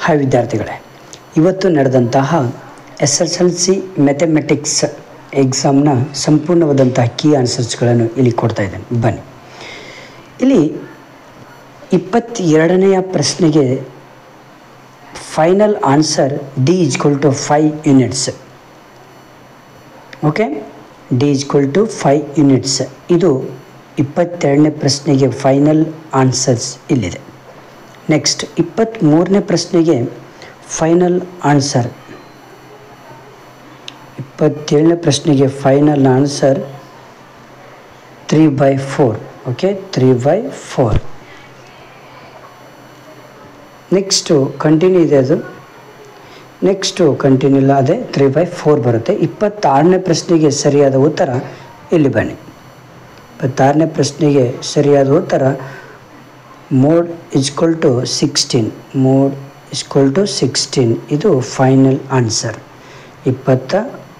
hi ವಿದ್ಯಾರ್ಥಿಗಳೇ ಇವತ್ತು ನಡೆದಂತಹ S S L C mathematics ಎಕ್ಸಾಮ್ನ ಸಂಪೂರ್ಣವಾದಂತಹ ಕೀ ಆನ್ಸರ್ಸ್ಗಳನ್ನು ಇಲ್ಲಿ ಕೊಡ್ತಾ ಇದ್ದೇನೆ ಬನ್ನಿ ಇಲ್ಲಿ ಇಪ್ಪತ್ತೆರಡನೆಯ ಪ್ರಶ್ನೆಗೆ final answer D equal to five units okay D equal to five units ಇದು ಇಪ್ಪತ್ತೆರಡನೇ ಪ್ರಶ್ನೆಗೆ ಫೈನಲ್ ಆನ್ಸರ್ಸ್ ಇಲ್ಲಿದೆ ನೆಕ್ಸ್ಟ್ ಇಪ್ಪತ್ತ್ಮೂರನೇ ಪ್ರಶ್ನೆಗೆ ಫೈನಲ್ ಆನ್ಸರ್ ಇಪ್ಪತ್ತೇಳನೇ ಪ್ರಶ್ನೆಗೆ final answer three by four okay three by four next continue ಇದೆ ಅದು ನೆಕ್ಸ್ಟು ಕಂಟಿನ್ಯೂ ಇಲ್ಲ ಅದೇ ತ್ರೀ ಬೈ ಫೋರ್ ಬರುತ್ತೆ ಇಪ್ಪತ್ತಾರನೇ ಪ್ರಶ್ನೆಗೆ ಸರಿಯಾದ ಉತ್ತರ ಇಲ್ಲಿ ಬನ್ನಿ ಇಪ್ಪತ್ತಾರನೇ ಪ್ರಶ್ನೆಗೆ ಸರಿಯಾದ ಉತ್ತರ mode equal to sixteen mode equal to sixteen ಇದು ಫೈನಲ್ ಆನ್ಸರ್ ಇಪ್ಪತ್ತ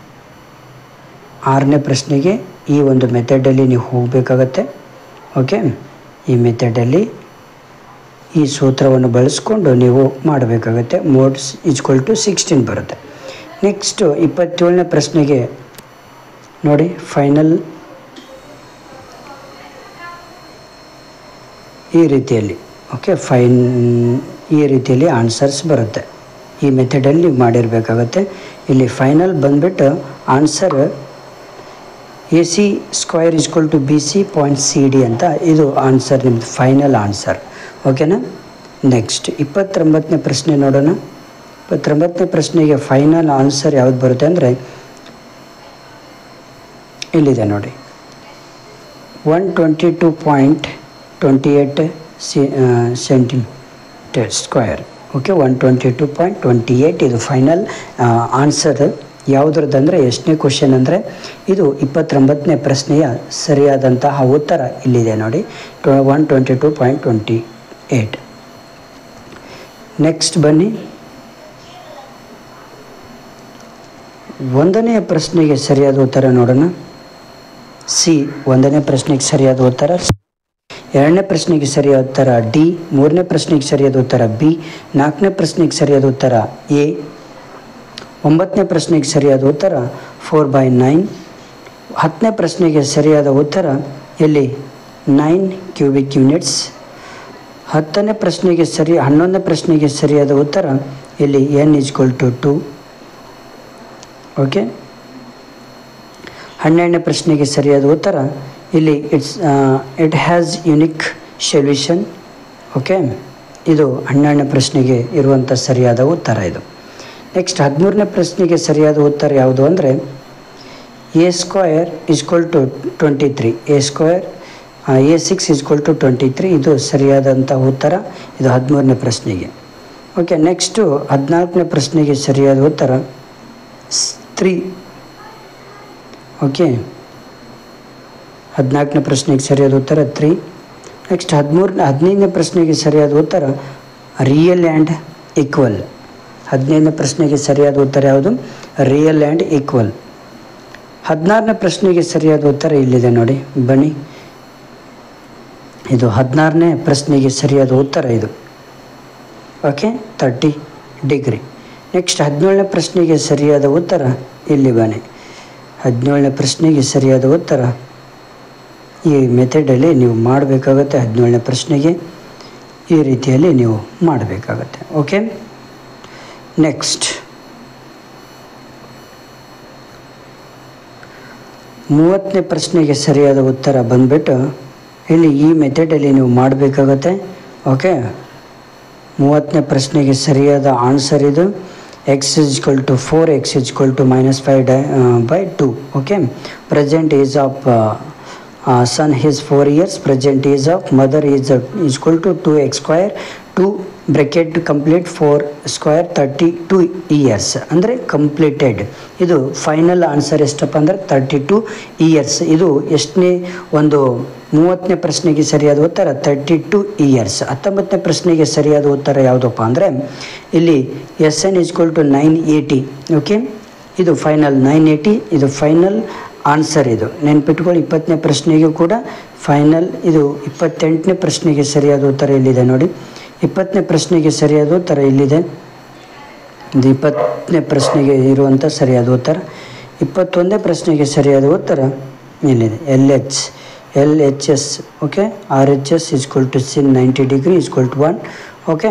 ಆರನೇ ಪ್ರಶ್ನೆಗೆ ಈ ಒಂದು ಮೆಥಡಲ್ಲಿ ನೀವು ಹೋಗಬೇಕಾಗತ್ತೆ ಓಕೆ ಈ ಮೆಥಡಲ್ಲಿ ಈ ಸೂತ್ರವನ್ನು ಬಳಸ್ಕೊಂಡು ನೀವು ಮಾಡಬೇಕಾಗತ್ತೆ ಮೋಡ್ಸ್ ಇಸ್ಕೊಲ್ ಟು ಸಿಕ್ಸ್ಟೀನ್ ಬರುತ್ತೆ ನೆಕ್ಸ್ಟು ಇಪ್ಪತ್ತೇಳನೇ ಪ್ರಶ್ನೆಗೆ ನೋಡಿ ಫೈನಲ್ ಈ ರೀತಿಯಲ್ಲಿ ಓಕೆ ಫೈನ್ ಈ ರೀತಿಯಲ್ಲಿ ಆನ್ಸರ್ಸ್ ಬರುತ್ತೆ ಈ ಮೆಥಡಲ್ಲಿ ನೀವು ಮಾಡಿರಬೇಕಾಗತ್ತೆ ಇಲ್ಲಿ ಫೈನಲ್ ಬಂದುಬಿಟ್ಟು answer A C square equal to B C point C D ಅಂತ ಇದು ಆನ್ಸರ್ ನಿಮ್ಮದು ಫೈನಲ್ ಆನ್ಸರ್ ಓಕೆನಾ ನೆಕ್ಸ್ಟ್ ಇಪ್ಪತ್ತೊಂಬತ್ತನೇ ಪ್ರಶ್ನೆ ನೋಡೋಣ ಇಪ್ಪತ್ತೊಂಬತ್ತನೇ ಪ್ರಶ್ನೆಗೆ ಫೈನಲ್ ಆನ್ಸರ್ ಯಾವ್ದು ಬರುತ್ತೆ ಅಂದರೆ ಇಲ್ಲಿದೆ ನೋಡಿ one twenty two point twenty eight C centimetre square okay one twenty two point twenty eight ಇದು ಫೈನಲ್ ಆನ್ಸರ್ ಯಾವುದ್ರದ್ದಂದರೆ ಎಷ್ಟನೇ ಕ್ವಶನ್ ಅಂದರೆ ಇದು ಇಪ್ಪತ್ತೊಂಬತ್ತನೇ ಪ್ರಶ್ನೆಯ ಸರಿಯಾದಂತಹ ಉತ್ತರ ಇಲ್ಲಿದೆ ನೋಡಿ ಟ್ವ one twenty two point twenty eight next ಬನ್ನಿ ಒಂದನೆಯ ಪ್ರಶ್ನೆಗೆ ಸರಿಯಾದ ಉತ್ತರ ನೋಡೋಣ ಸಿ ಒಂದನೇ ಪ್ರಶ್ನೆಗೆ ಸರಿಯಾದ ಉತ್ತರ ಎರಡನೇ ಪ್ರಶ್ನೆಗೆ ಸರಿಯಾದ ಉತ್ತರ ಡಿ ಮೂರನೇ ಪ್ರಶ್ನೆಗೆ ಸರಿಯಾದ ಉತ್ತರ ಬಿ ನಾಲ್ಕನೇ ಪ್ರಶ್ನೆಗೆ ಸರಿಯಾದ ಉತ್ತರ ಎ ಒಂಬತ್ತನೇ ಪ್ರಶ್ನೆಗೆ ಸರಿಯಾದ ಉತ್ತರ ಫೋರ್ ಬೈ ನೈನ್ ಹತ್ತನೇ ಪ್ರಶ್ನೆಗೆ ಸರಿಯಾದ ಉತ್ತರ ಇಲ್ಲಿ ನೈನ್ ಕ್ಯೂಬಿಕ್ ಯೂನಿಟ್ಸ್ ಹತ್ತನೇ ಪ್ರಶ್ನೆಗೆ ಸರಿ ಹನ್ನೊಂದನೇ ಪ್ರಶ್ನೆಗೆ ಸರಿಯಾದ ಉತ್ತರ ಇಲ್ಲಿ N equal to two okay ಹನ್ನೆರಡನೇ ಪ್ರಶ್ನೆಗೆ ಸರಿಯಾದ ಉತ್ತರ ಇಲ್ಲಿ it's it has unique solution okay ಇದು ಹನ್ನೆರಡನೇ ಪ್ರಶ್ನೆಗೆ ಇರುವಂಥ ಸರಿಯಾದ ಉತ್ತರ ಇದು ನೆಕ್ಸ್ಟ್ ಹದಿಮೂರನೇ ಪ್ರಶ್ನೆಗೆ ಸರಿಯಾದ ಉತ್ತರ ಯಾವುದು ಅಂದರೆ A square equal to twenty three A square A six equal to twenty three ಇದು ಸರಿಯಾದಂಥ ಉತ್ತರ ಇದು ಹದಿಮೂರನೇ ಪ್ರಶ್ನೆಗೆ ಓಕೆ ನೆಕ್ಸ್ಟು ಹದಿನಾಲ್ಕನೇ ಪ್ರಶ್ನೆಗೆ ಸರಿಯಾದ ಉತ್ತರ ತ್ರೀ ಓಕೆ ಹದಿನಾಲ್ಕನೇ ಪ್ರಶ್ನೆಗೆ ಸರಿಯಾದ ಉತ್ತರ ತ್ರೀ ನೆಕ್ಸ್ಟ್ ಹದಿಮೂರನೇ ಹದಿನೈದನೇ ಪ್ರಶ್ನೆಗೆ ಸರಿಯಾದ ಉತ್ತರ ರಿಯಲ್ ಆ್ಯಂಡ್ ಈಕ್ವಲ್ ಹದಿನೈದನೇ ಪ್ರಶ್ನೆಗೆ ಸರಿಯಾದ ಉತ್ತರ ಯಾವುದು ರಿಯಲ್ ಆ್ಯಂಡ್ ಈಕ್ವಲ್ ಹದಿನಾರನೇ ಪ್ರಶ್ನೆಗೆ ಸರಿಯಾದ ಉತ್ತರ ಇಲ್ಲಿದೆ ನೋಡಿ ಬನ್ನಿ ಇದು ಹದಿನಾರನೇ ಪ್ರಶ್ನೆಗೆ ಸರಿಯಾದ ಉತ್ತರ ಇದು ಓಕೆ ತರ್ಟಿ ಡಿಗ್ರಿ ನೆಕ್ಸ್ಟ್ ಹದಿನೇಳನೇ ಪ್ರಶ್ನೆಗೆ ಸರಿಯಾದ ಉತ್ತರ ಇಲ್ಲಿ ಬನ್ನಿ ಹದಿನೇಳನೇ ಪ್ರಶ್ನೆಗೆ ಸರಿಯಾದ ಉತ್ತರ ಈ ಮೆಥಡಲ್ಲಿ ನೀವು ಮಾಡಬೇಕಾಗತ್ತೆ ಹದಿನೇಳನೇ ಪ್ರಶ್ನೆಗೆ ಈ ರೀತಿಯಲ್ಲಿ ನೀವು ಮಾಡಬೇಕಾಗತ್ತೆ ಓಕೆ ನೆಕ್ಸ್ಟ್ ಮೂವತ್ತನೇ ಪ್ರಶ್ನೆಗೆ ಸರಿಯಾದ ಉತ್ತರ ಬಂದ್ಬಿಟ್ಟು ಇಲ್ಲಿ ಈ ಮೆಥಡಲ್ಲಿ ನೀವು ಮಾಡಬೇಕಾಗತ್ತೆ ಓಕೆ ಮೂವತ್ತನೇ ಪ್ರಶ್ನೆಗೆ ಸರಿಯಾದ ಆನ್ಸರ್ ಇದು X equal to four X equal to minus five die by two okay present age of son is four years present age of mother is equal to two X square two bracket complete four square thirty two years ಅಂದರೆ completed ಇದು final answer ಎಷ್ಟಪ್ಪ ಅಂದರೆ thirty two years ಇದು ಎಷ್ಟನೇ ಒಂದು ಮೂವತ್ತನೇ ಪ್ರಶ್ನೆಗೆ ಸರಿಯಾದ ಉತ್ತರ ತರ್ಟಿ ಟು ಇಯರ್ಸ್ ಹತ್ತೊಂಬತ್ತನೇ ಪ್ರಶ್ನೆಗೆ ಸರಿಯಾದ ಉತ್ತರ ಯಾವುದಪ್ಪ ಅಂದರೆ ಇಲ್ಲಿ S N equal to ninety eight okay ಇದು ಫೈನಲ್ ನೈನ್ ಏಯ್ಟಿ ಇದು ಫೈನಲ್ ಆನ್ಸರ್ ಇದು ನೆನ್ಪಿಟ್ಕೊಳ್ಳಿ ಇಪ್ಪತ್ತನೇ ಪ್ರಶ್ನೆಗೂ ಕೂಡ ಫೈನಲ್ ಇದು ಇಪ್ಪತ್ತೆಂಟನೇ ಪ್ರಶ್ನೆಗೆ ಸರಿಯಾದ ಉತ್ತರ ಇಲ್ಲಿದೆ ನೋಡಿ ಇಪ್ಪತ್ತನೇ ಪ್ರಶ್ನೆಗೆ ಸರಿಯಾದ ಉತ್ತರ ಇಲ್ಲಿದೆ ಇದು ಇಪ್ಪತ್ತನೇ ಪ್ರಶ್ನೆಗೆ ಇರುವಂಥ ಸರಿಯಾದ ಉತ್ತರ ಇಪ್ಪತ್ತೊಂದನೇ ಪ್ರಶ್ನೆಗೆ ಸರಿಯಾದ ಉತ್ತರ ಇಲ್ಲಿದೆ L H L H S okay R H S equal to sin ninety degree equal to one okay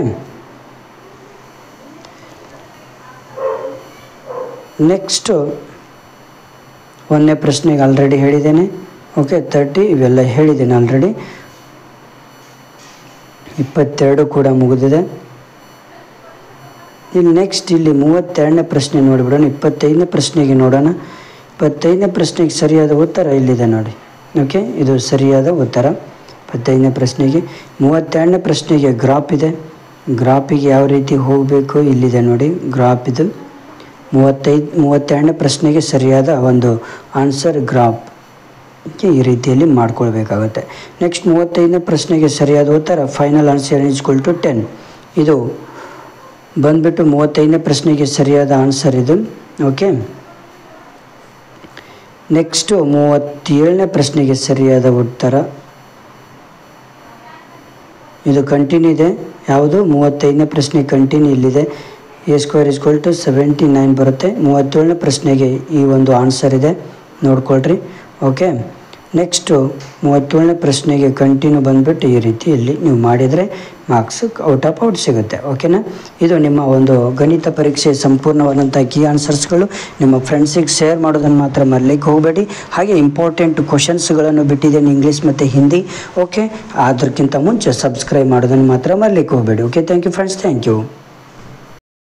next ಒಂದನೇ ಪ್ರಶ್ನೆಗೆ ಆಲ್ರೆಡಿ ಹೇಳಿದ್ದೇನೆ ಓಕೆ ತರ್ಟಿ ಇವೆಲ್ಲ ಹೇಳಿದ್ದೇನೆ ಆಲ್ರೆಡಿ ಇಪ್ಪತ್ತೆರಡು ಕೂಡ ಮುಗಿದಿದೆ ಇಲ್ಲಿ ನೆಕ್ಸ್ಟ್ ಇಲ್ಲಿ ಮೂವತ್ತೆರಡನೇ ಪ್ರಶ್ನೆ ನೋಡಿಬಿಡೋಣ ಇಪ್ಪತ್ತೈದನೇ ಪ್ರಶ್ನೆಗೆ ನೋಡೋಣ ಇಪ್ಪತ್ತೈದನೇ ಪ್ರಶ್ನೆಗೆ ಸರಿಯಾದ ಉತ್ತರ ಇಲ್ಲಿದೆ ನೋಡಿ ಓಕೆ ಇದು ಸರಿಯಾದ ಉತ್ತರ ಇಪ್ಪತ್ತೈದನೇ ಪ್ರಶ್ನೆಗೆ ಮೂವತ್ತೆರಡನೇ ಪ್ರಶ್ನೆಗೆ ಗ್ರಾಪ್ ಇದೆ ಗ್ರಾಪಿಗೆ ಯಾವ ರೀತಿ ಹೋಗಬೇಕು ಇಲ್ಲಿದೆ ನೋಡಿ ಗ್ರಾಪ್ ಇದು ಮೂವತ್ತೈದು ಮೂವತ್ತೆರಡನೇ ಪ್ರಶ್ನೆಗೆ ಸರಿಯಾದ ಒಂದು ಆನ್ಸರ್ ಗ್ರಾಪ್ ಗೆ ಈ ರೀತಿಯಲ್ಲಿ ಮಾಡ್ಕೊಳ್ಬೇಕಾಗುತ್ತೆ ನೆಕ್ಸ್ಟ್ ಮೂವತ್ತೈದನೇ ಪ್ರಶ್ನೆಗೆ ಸರಿಯಾದ ಉತ್ತರ final answer equal to ten ಇದು ಬಂದ್ಬಿಟ್ಟು ಮೂವತ್ತೈದನೇ ಪ್ರಶ್ನೆಗೆ ಸರಿಯಾದ ಆನ್ಸರ್ ಇದು ಓಕೆ ನೆಕ್ಸ್ಟು ಮೂವತ್ತೇಳನೇ ಪ್ರಶ್ನೆಗೆ ಸರಿಯಾದ ಉತ್ತರ ಇದು ಕಂಟಿನ್ಯೂ ಇದೆ ಯಾವುದು ಮೂವತ್ತೈದನೇ ಪ್ರಶ್ನೆ ಕಂಟಿನ್ಯೂ ಇಲ್ಲಿದೆ A square equal to seventy nine ಬರುತ್ತೆ ಮೂವತ್ತೇಳನೇ ಪ್ರಶ್ನೆಗೆ ಈ ಒಂದು ಆನ್ಸರ್ ಇದೆ ನೋಡ್ಕೊಳ್ರಿ ಓಕೆ ನೆಕ್ಸ್ಟು ಮೂವತ್ತೇಳನೇ ಪ್ರಶ್ನೆಗೆ ಕಂಟಿನ್ಯೂ ಬಂದುಬಿಟ್ಟು ಈ ರೀತಿ ಇಲ್ಲಿ ನೀವು ಮಾಡಿದರೆ ಮಾರ್ಕ್ಸ್ ಔಟ್ ಆಫ್ ಔಟ್ ಸಿಗುತ್ತೆ ಓಕೆನಾ ಇದು ನಿಮ್ಮ ಒಂದು ಗಣಿತ ಪರೀಕ್ಷೆ ಸಂಪೂರ್ಣವಾದಂಥ ಕೀ ಆನ್ಸರ್ಸ್ಗಳು ನಿಮ್ಮ ಫ್ರೆಂಡ್ಸಿಗೆ ಶೇರ್ ಮಾಡೋದನ್ನು ಮಾತ್ರ ಮರಲಿಕ್ಕೆ ಹೋಗಬೇಡಿ ಹಾಗೆ ಇಂಪಾರ್ಟೆಂಟ್ ಕ್ವಶನ್ಸ್ಗಳನ್ನು ಬಿಟ್ಟಿದ್ದೇನೆ ಇಂಗ್ಲೀಷ್ ಮತ್ತು ಹಿಂದಿ ಓಕೆ ಅದಕ್ಕಿಂತ ಮುಂಚೆ ಸಬ್ಸ್ಕ್ರೈಬ್ ಮಾಡೋದನ್ನು ಮಾತ್ರ ಮರಲಿಕ್ಕೆ ಹೋಗಬೇಡಿ okay thank you friends thank you